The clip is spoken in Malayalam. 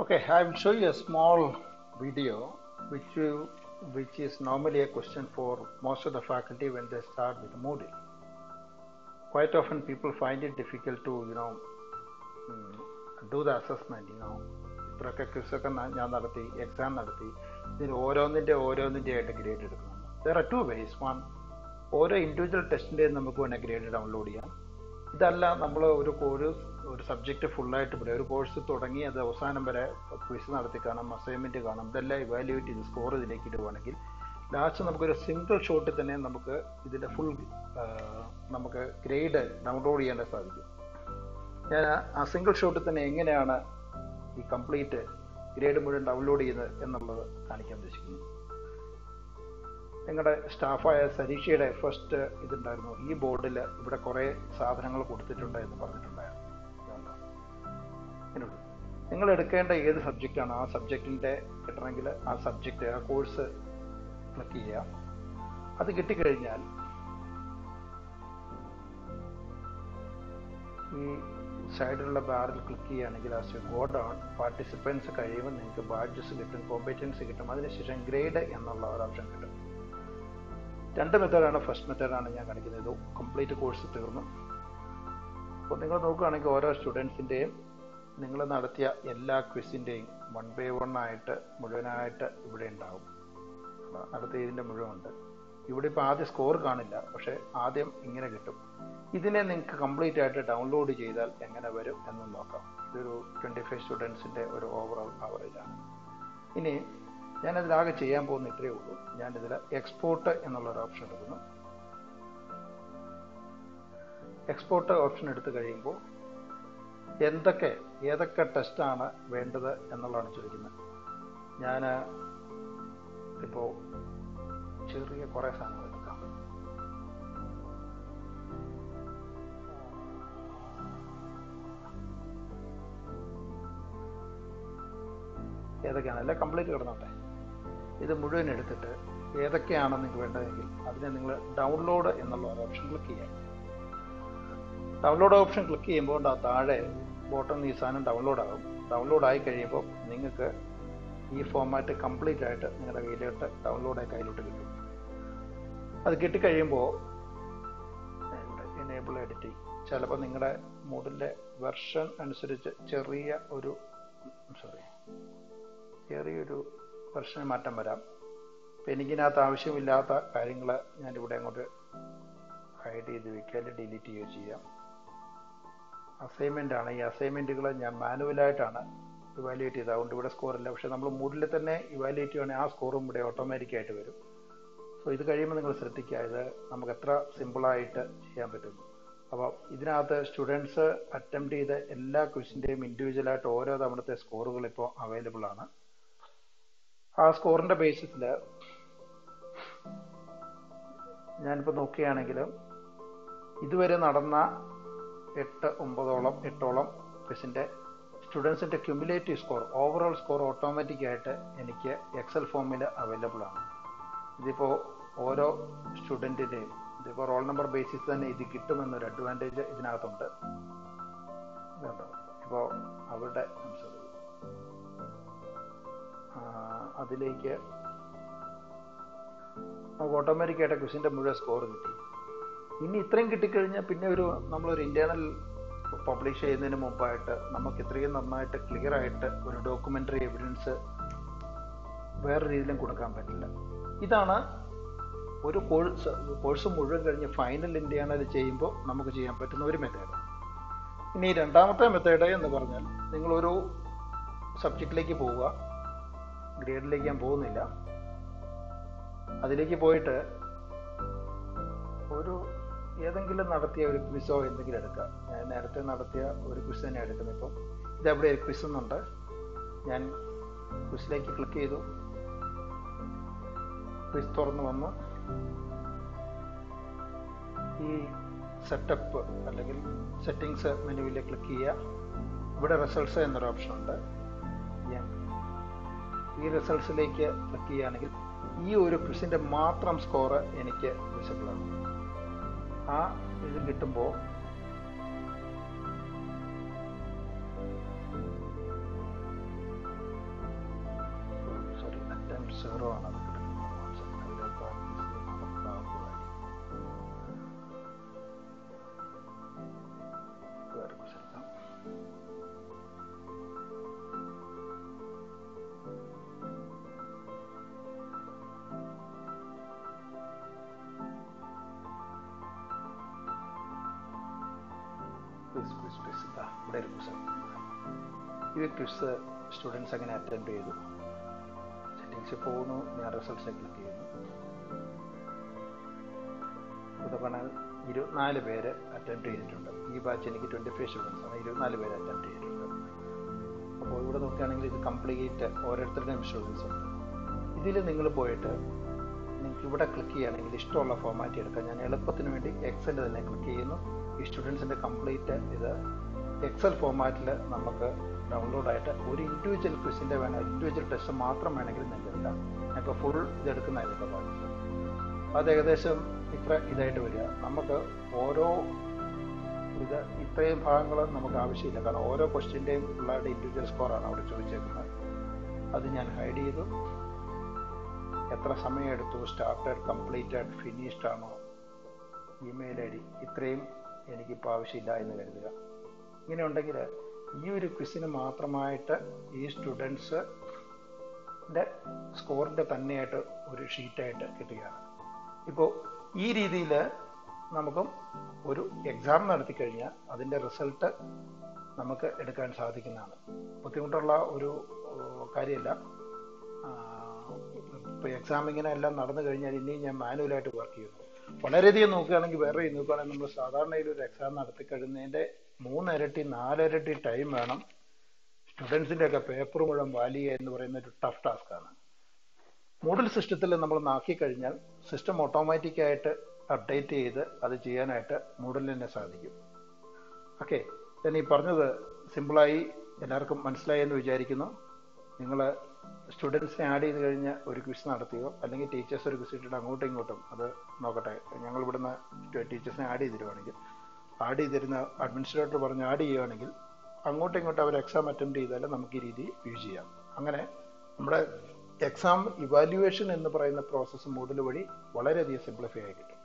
Okay, I will show you a small video which you, which is normally a question for most of the faculty when they start with Moodle. Quite often people find it difficult to you know mm, do the assessment. You know ഇത്രയൊക്കെ ക്വിസൊക്കെ ഞാൻ നടത്തി എക്സാം നടത്തി ഇതിന് ഓരോന്നിൻ്റെ ഓരോന്നിൻ്റെ ആയിട്ട് ഗ്രേഡ് എടുക്കണം there are two ways one ഓരോ ഇൻഡിവിജ്വൽ ടെസ്റ്റിൻ്റെയും നമുക്ക് വേണേൽ ഗ്രേഡ് ഡൗൺലോഡ് ചെയ്യാം ഇതല്ല നമ്മൾ ഒരു കോഴ്സ് ഒരു സബ്ജക്റ്റ് ഫുള്ളായിട്ട് ഇവിടെ ഒരു കോഴ്സ് തുടങ്ങി അത് അവസാനം വരെ ക്വിസ് നടത്തി കാണാം അസൈൻമെൻറ്റ് കാണാം ഇതെല്ലാം ഇവാലുവേറ്റ് ചെയ്ത് സ്കോർ ഇതിലേക്ക് ഇടുവാണെങ്കിൽ ലാസ്റ്റ് നമുക്കൊരു സിംഗിൾ ഷോട്ടിൽ തന്നെ നമുക്ക് ഇതിൻ്റെ ഫുൾ നമുക്ക് ഗ്രേഡ് ഡൗൺലോഡ് ചെയ്യാൻ സാധിക്കും ഞാൻ ആ സിംഗിൾ ഷോട്ടിൽ തന്നെ എങ്ങനെയാണ് ഈ കംപ്ലീറ്റ് ഗ്രേഡ് മുഴുവൻ ഡൗൺലോഡ് ചെയ്യുന്നത് എന്നുള്ളത് കാണിക്കാൻ ഉദ്ദേശിക്കുന്നു നിങ്ങളുടെ സ്റ്റാഫായ സരീക്ഷയുടെ ഫസ്റ്റ് ഇതുണ്ടായിരുന്നു ഈ ബോർഡിൽ ഇവിടെ കുറേ സാധനങ്ങൾ കൊടുത്തിട്ടുണ്ട് എന്ന് പറഞ്ഞിട്ടുണ്ടായിരുന്നു ഇതുണ്ടോ? ഇങ്ങനെയുണ്ട്. നിങ്ങൾ എടുക്കേണ്ട ഏത് സബ്ജക്റ്റാണ് ആ സബ്ജക്റ്റിൻ്റെ കിട്ടണമെങ്കിൽ ആ സബ്ജക്റ്റ് ആ കോഴ്സ് ക്ലിക്ക് ചെയ്യുക അത് കിട്ടിക്കഴിഞ്ഞാൽ ഈ സൈഡിലുള്ള ബാറിൽ ക്ലിക്ക് ചെയ്യുകയാണെങ്കിൽ ആ ഗോ ഡൗൺ പാർട്ടിസിപ്പൻസ് കഴിയുമ്പോൾ നിങ്ങൾക്ക് ബാഡ്ജസ് കിട്ടും കോമ്പറ്റൻസ് കിട്ടും അതിനുശേഷം ഗ്രേഡ് എന്നുള്ള ഒരു ഓപ്ഷൻ കിട്ടും രണ്ട് മെത്തേഡാണ് ഫസ്റ്റ് മെത്തേഡാണ് ഞാൻ കാണിക്കുന്നത് ഇത് കംപ്ലീറ്റ് കോഴ്സ് തീർന്നു അപ്പോൾ നിങ്ങൾ നോക്കുകയാണെങ്കിൽ ഓരോ സ്റ്റുഡൻസിൻ്റെയും നിങ്ങൾ നടത്തിയ എല്ലാ ക്വിസിൻ്റെയും വൺ ബൈ വൺ ആയിട്ട് മുഴുവനായിട്ട് ഇവിടെ ഉണ്ടാവും നടത്തിയതിൻ്റെ മുഴുവനുണ്ട് ഇവിടെ ഇപ്പോൾ ആദ്യം സ്കോർ കാണില്ല പക്ഷേ ആദ്യം ഇങ്ങനെ കിട്ടും ഇതിനെ നിങ്ങൾക്ക് കംപ്ലീറ്റ് ആയിട്ട് ഡൗൺലോഡ് ചെയ്താൽ എങ്ങനെ വരും എന്ന് നോക്കാം ഇതൊരു ട്വൻറ്റി ഫൈവ് സ്റ്റുഡൻസിൻ്റെ ഒരു ഓവറോൾ ആവറേജാണ് ഇനി ഞാനതിലാകെ ചെയ്യാൻ പോകുന്ന ഇത്രയേ ഉള്ളൂ ഞാനിതിൽ എക്സ്പോർട്ട് എന്നുള്ള ഒരു ഓപ്ഷൻ എടുക്കുന്നു എക്സ്പോർട്ട് ഓപ്ഷൻ എടുത്തു കഴിയുമ്പോൾ എന്തൊക്കെ ഏതൊക്കെ ടെസ്റ്റാണ് വേണ്ടത് എന്നുള്ളതാണ് ചോദിക്കുന്നത് ഞാൻ ഇപ്പോൾ ചെറിയ കുറേ സാധനങ്ങൾ എടുക്കാം ഏതൊക്കെയാണ് എല്ലാം കംപ്ലീറ്റ് കിടന്നോട്ടെ ഇത് മുഴുവൻ എടുത്തിട്ട് ഏതൊക്കെയാണ് നിങ്ങൾക്ക് വേണ്ടതെങ്കിൽ അതിനെ നിങ്ങൾ ഡൗൺലോഡ് എന്നുള്ള ഒരു ഓപ്ഷൻ ക്ലിക്ക് ചെയ്യാം ഡൗൺലോഡ് ഓപ്ഷൻ ക്ലിക്ക് ചെയ്യുമ്പോൾ ആ താഴെ ബോട്ടം ഈ സാധനം ഡൗൺലോഡ് ആകും ഡൗൺലോഡ് ആയി കഴിയുമ്പോൾ നിങ്ങൾക്ക് ഈ ഫോമാറ്റ് കംപ്ലീറ്റ് ആയിട്ട് നിങ്ങളുടെ കയ്യിലോട്ട് ഡൗൺലോഡ് ആയി കയ്യിലോട്ട് കിട്ടും അത് കിട്ടിക്കഴിയുമ്പോൾ എനേബിൾ എഡിറ്റിംഗ് ചിലപ്പോൾ നിങ്ങളുടെ മൂഡിൻ്റെ വെർഷൻ അനുസരിച്ച് ചെറിയ ഒരു സോറി ചെറിയൊരു വെർഷൻ മാറ്റം വരാം അപ്പം എനിക്കിനകത്ത് ആവശ്യമില്ലാത്ത കാര്യങ്ങൾ ഞാനിവിടെ അങ്ങോട്ട് ഹൈഡ് ചെയ്ത് വെക്കുക അല്ലെങ്കിൽ ഡിലീറ്റ് ചെയ്യുകയോ ചെയ്യാം അസൈൻമെൻ്റ് ആണ് ഈ അസൈൻമെൻറ്റുകൾ ഞാൻ മാനുവലായിട്ടാണ് ഇവാലുവേറ്റ് ചെയ്തത് അതുകൊണ്ട് ഇവിടെ സ്കോർ ഇല്ല പക്ഷേ നമ്മൾ മൂഡിൽ തന്നെ ഇവാലുവേറ്റ് ചെയ്യുകയാണെങ്കിൽ ആ സ്കോറും ഇവിടെ ഓട്ടോമാറ്റിക്കായിട്ട് വരും സോ ഇത് കഴിയുമ്പോൾ നിങ്ങൾ ശ്രദ്ധിക്കുക ഇത് നമുക്ക് എത്ര സിമ്പിളായിട്ട് ചെയ്യാൻ പറ്റുന്നു അപ്പോൾ ഇതിനകത്ത് സ്റ്റുഡൻസ് അറ്റംപ്റ്റ് ചെയ്ത എല്ലാ ക്വസ്റ്റിൻ്റെയും ഇൻഡിവിജ്വലായിട്ട് ഓരോ തവണത്തെ സ്കോറുകൾ ഇപ്പോൾ അവൈലബിൾ ആണ് ആ സ്കോറിൻ്റെ ബേസിസിൽ ഞാനിപ്പോൾ നോക്കുകയാണെങ്കിൽ ഇതുവരെ നടന്ന എട്ട് ഒമ്പതോളം എട്ടോളം ക്വസ്റ്റിൻ്റെ സ്റ്റുഡൻസിൻ്റെ ക്യുമുലേറ്റീവ് സ്കോർ ഓവറോൾ സ്കോർ ഓട്ടോമാറ്റിക്കായിട്ട് എനിക്ക് എക്സൽ ഫോമിൽ അവൈലബിൾ ആണ് ഇതിപ്പോൾ ഓരോ സ്റ്റുഡൻറ്റിൻ്റെയും ഇതിപ്പോൾ റോൾ നമ്പർ ബേസിസ് തന്നെ ഇത് കിട്ടുമെന്നൊരു അഡ്വാൻറ്റേജ് ഇതിനകത്തുണ്ട് ഇതുണ്ടോ ഇപ്പോൾ അവരുടെ സോറി അതിലേക്ക് നമുക്ക് ഓട്ടോമാറ്റിക്കായിട്ട് ക്വസ്റ്റിൻ്റെ മുഴുവൻ സ്കോർ കിട്ടി ഇനി ഇത്രയും കിട്ടിക്കഴിഞ്ഞാൽ പിന്നെ ഒരു നമ്മളൊരു ഇൻറ്റേർണൽ പബ്ലിഷ് ചെയ്യുന്നതിന് മുമ്പായിട്ട് നമുക്ക് ഇത്രയും നന്നായിട്ട് ക്ലിയർ ആയിട്ട് ഒരു ഡോക്യുമെൻ്ററി എവിഡൻസ് വേറെ രീതിയിലും കൊടുക്കാൻ പറ്റില്ല ഇതാണ് ഒരു കോഴ്സ് കോഴ്സ് മുഴുവൻ കഴിഞ്ഞ് ഫൈനൽ ഇൻറ്റേർണൽ ചെയ്യുമ്പോൾ നമുക്ക് ചെയ്യാൻ പറ്റുന്ന ഒരു മെത്തേഡ് ഇനി രണ്ടാമത്തെ മെത്തേഡ് എന്ന് പറഞ്ഞാൽ നിങ്ങളൊരു സബ്ജക്റ്റിലേക്ക് പോവുക ഗ്രേഡിലേക്ക് ഞാൻ പോകുന്നില്ല അതിലേക്ക് പോയിട്ട് ഒരു ഏതെങ്കിലും നടത്തിയ ഒരു ക്വിസോ എന്തെങ്കിലും എടുക്കുക ഞാൻ നേരത്തെ നടത്തിയ ഒരു ക്വിസ് തന്നെ എടുക്കുന്നത് ഇപ്പം ഇതെവിടെ ഒരു ക്വിസ് എന്നുണ്ട് ഞാൻ ക്വിസിലേക്ക് ക്ലിക്ക് ചെയ്തു ക്വിസ് തുറന്നു വന്നു ഈ സെറ്റപ്പ് അല്ലെങ്കിൽ സെറ്റിങ്സ് മെനുവിൽ ക്ലിക്ക് ചെയ്യുക ഇവിടെ റിസൾട്ട്സ് എന്നൊരു ഓപ്ഷൻ ഉണ്ട് ഞാൻ ഈ റിസൾട്ട്സിലേക്ക് ക്ലിക്ക് ചെയ്യുകയാണെങ്കിൽ ഈ ഒരു ക്വിസിൻ്റെ മാത്രം സ്കോർ എനിക്ക് വിസിബിൾ ആണ് ആ ഇത് കിട്ടുമ്പോൾ സീറോ ആണ് അത് കിടക്കുന്നത് അതിലൊക്കെ നടപ്പാകുമായിരിക്കും വേറെ question എടുക്കാം. ക്വിസ് ക്വിസ് ക്വിസ് ഇതാ ഇവിടെ ഒരു ക്വിസ് ഈ ക്വിസ് സ്റ്റുഡൻസ് എങ്ങനെ അറ്റൻഡ് ചെയ്തു സെറ്റിങ്സിൽ പോകുന്നു ഞാൻ റിസൾട്ട്സ് ക്ലിക്ക് ചെയ്യുന്നു ഇതൊക്കെ ഇരുപത്തിനാല് പേര് അറ്റൻഡ് ചെയ്തിട്ടുണ്ട് ഈ ബാച്ച് എനിക്ക് ട്വൻറ്റി ഫൈവ് സ്റ്റുഡൻസ് ആണ് ഇരുപത്തിനാല് പേര് അറ്റൻഡ് ചെയ്തിട്ടുണ്ട് അപ്പോൾ ഇവിടെ നോക്കുകയാണെങ്കിൽ ഇത് കംപ്ലീറ്റ് ഓരോരുത്തരുടെയും സ്റ്റുഡൻസ് ഉണ്ട് ഇതിൽ നിങ്ങൾ പോയിട്ട് നിങ്ങൾക്ക് ഇവിടെ ക്ലിക്ക് ചെയ്യുകയാണെങ്കിൽ ഇഷ്ടമുള്ള ഫോമാറ്റ് എടുക്കാം ഞാൻ എളുപ്പത്തിന് വേണ്ടി എക്സൽ തന്നെ ക്ലിക്ക് ചെയ്യുന്നു ഈ സ്റ്റുഡൻസിൻ്റെ കംപ്ലീറ്റ് ഇത് എക്സൽ ഫോമാറ്റിൽ നമുക്ക് ഡൗൺലോഡായിട്ട് ഒരു ഇൻഡിവിജ്വൽ ക്വിസിൻ്റെ വേണം ഇൻഡിവിജ്വൽ ടെസ്റ്റ് മാത്രം വേണമെങ്കിൽ നിങ്ങൾക്ക് എടുക്കാം ഞങ്ങൾക്ക് ഫുൾ ഇതെടുക്കുന്നതായിരുന്നു ഇപ്പോൾ കാണിച്ചത് അത് ഏകദേശം ഇത്ര ഇതായിട്ട് വരിക നമുക്ക് ഓരോ ഇത് ഇത്രയും ഭാഗങ്ങൾ നമുക്ക് ആവശ്യമില്ല കാരണം ഓരോ ക്വസ്റ്റ്യൻ്റെയും പിള്ളേരുടെ ഇൻഡിവിജ്വൽ സ്കോറാണ് അവിടെ ചോദിച്ചേക്കുന്നത് അത് ഞാൻ ഹൈഡ് ചെയ്തു എത്ര സമയം എടുത്തു സ്റ്റാർട്ടഡ് കംപ്ലീറ്റഡ് ഫിനിഷ്ഡ് ആണോ ഇമെയിൽ ഐ ഡി ഇത്രയും എനിക്കിപ്പോൾ ആവശ്യമില്ല എന്ന് കരുതുക ഇങ്ങനെ ഉണ്ടെങ്കിൽ ഈ ഒരു ക്വിസിന് മാത്രമായിട്ട് ഈ സ്റ്റുഡൻസിൻ്റെ സ്കോറിൻ്റെ തന്നെയായിട്ട് ഒരു ഷീറ്റായിട്ട് കിട്ടുകയാണ് ഇപ്പോൾ ഈ രീതിയിൽ നമുക്കും ഒരു എക്സാം നടത്തി കഴിഞ്ഞാൽ അതിൻ്റെ റിസൾട്ട് നമുക്ക് എടുക്കാൻ സാധിക്കുന്നതാണ് ബുദ്ധിമുട്ടുള്ള ഒരു ഏഹ്, കാര്യമല്ല ഇപ്പോൾ എക്സാം ഇങ്ങനെ എല്ലാം നടന്നു കഴിഞ്ഞാൽ ഇനിയും ഞാൻ മാനുവലായിട്ട് വർക്ക് ചെയ്യുന്നു വളരെയധികം നോക്കുകയാണെങ്കിൽ വേറെ നോക്കുകയാണെങ്കിൽ നമ്മൾ സാധാരണയിൽ ഒരു എക്സാം നടത്തി കഴിയുന്നതിൻ്റെ മൂന്നിരട്ടി നാലിരട്ടി ടൈം വേണം സ്റ്റുഡൻസിൻ്റെ ഒക്കെ പേപ്പർ മുഴുവൻ വാലിയ എന്ന് പറയുന്ന ഒരു ടഫ് ടാസ്ക്കാണ് മോഡൽ സിസ്റ്റത്തിൽ നമ്മൾ നാക്കി കഴിഞ്ഞാൽ സിസ്റ്റം ഓട്ടോമാറ്റിക്കായിട്ട് അപ്ഡേറ്റ് ചെയ്ത് അത് ചെയ്യാനായിട്ട് മോഡലിന് തന്നെ സാധിക്കും ഓക്കെ ഞാൻ ഈ പറഞ്ഞത് സിമ്പിളായി എല്ലാവർക്കും മനസ്സിലായി എന്ന് വിചാരിക്കുന്നു നിങ്ങൾ സ്റ്റുഡൻസിനെ ആഡ് ചെയ്ത് കഴിഞ്ഞ് ഒരു ക്വിസ് നടത്തിയോ അല്ലെങ്കിൽ ടീച്ചേഴ്സ് ഒരു ക്വിസ് ഇട്ടിട്ട് അങ്ങോട്ടും ഇങ്ങോട്ടും അത് നോക്കട്ടെ ഞങ്ങൾ ഇവിടുന്ന് ടീച്ചേഴ്സിനെ ആഡ് ചെയ്തിരുവാണെങ്കിൽ ആഡ് ചെയ്തിരുന്ന അഡ്മിനിസ്ട്രേറ്റർ പറഞ്ഞ് ആഡ് ചെയ്യുകയാണെങ്കിൽ അങ്ങോട്ടും ഇങ്ങോട്ടും അവർ എക്സാം അറ്റൻഡ് ചെയ്താൽ നമുക്ക് ഈ രീതി യൂസ് ചെയ്യാം അങ്ങനെ നമ്മുടെ എക്സാം ഇവാലുവേഷൻ എന്ന് പറയുന്ന പ്രോസസ്സ് മോഡൽ വഴി വളരെയധികം സിംപ്ലിഫൈ ആയി കിട്ടും